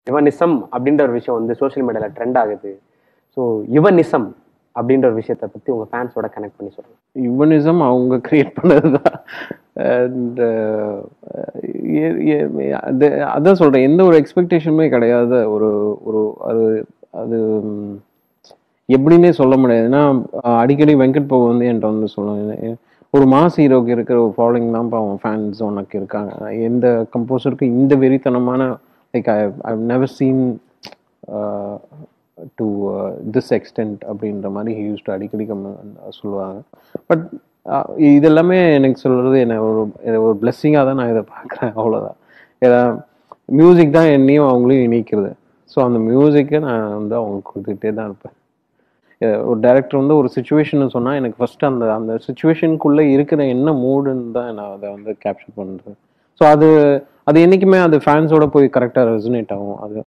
யுவனிசம் அப்படின்ற ஒரு விஷயம் வந்து சோஷியல் மீடியால ட்ரெண்ட் ஆகுது ஸோ யுவனிசம் அப்படின்ற ஒரு விஷயத்தை பத்தி உங்க ஃபேன்ஸோட கனெக்ட் பண்ணி சொல்லுங்க யுவனிசம் அவங்க கிரியேட் பண்ணது தான் அண்ட் அதான் சொல்றேன் எந்த ஒரு எக்ஸ்பெக்டேஷனுமே கிடையாது ஒரு ஒரு அது அது ம், எப்படின்னே சொல்ல முடியாது ஏன்னா அஹ், அடிக்கடி வெங்கட் பிரபு வந்து என்கிட்ட வந்து சொல்லுவாங்க ஒரு மாஸ் ஹீரோக்கு இருக்கிற ஒரு ஃபாலோயிங் தான் அவன் ஃபேன்ஸ் உனக்கு இருக்காங்க எந்த கம்போசருக்கு இந்த வெறித்தனமான like I I've never seen to this extent அப்படின்ற மாதிரி யூஸ் டு அடிக்கடி கம்ம- சொல்லுவாங்க பட் இதெல்லாமே எனக்கு சொல்றது என்ன ஒரு என்ன ஒரு பிளெஸ்ஸிங்காக தான் நான் இதை பார்க்குறேன் அவ்வளோதான் ஏன்னா மியூசிக் தான் என்னையும் அவங்களையும் இணைக்கிறது ஸோ அந்த மியூசிக்கை நான் வந்து அவங்களுக்கு கொடுத்துக்கிட்டே தான் இருப்பேன் அஹ் ஒரு டைரக்டர் வந்து ஒரு சுச்சுவேஷன் சொன்னால் எனக்கு ஃபர்ஸ்ட் அந்த அந்த சுச்சுவேஷனுக்குள்ளே இருக்கிற என்ன மூடுன்னு தான் நான் அதை வந்து கேப்சர் பண்ணுறேன் ஸோ அது அது என்றைக்குமே அது ஃபேன்ஸோட போய் கரெக்டாக ரெசனேட் ஆகும் அது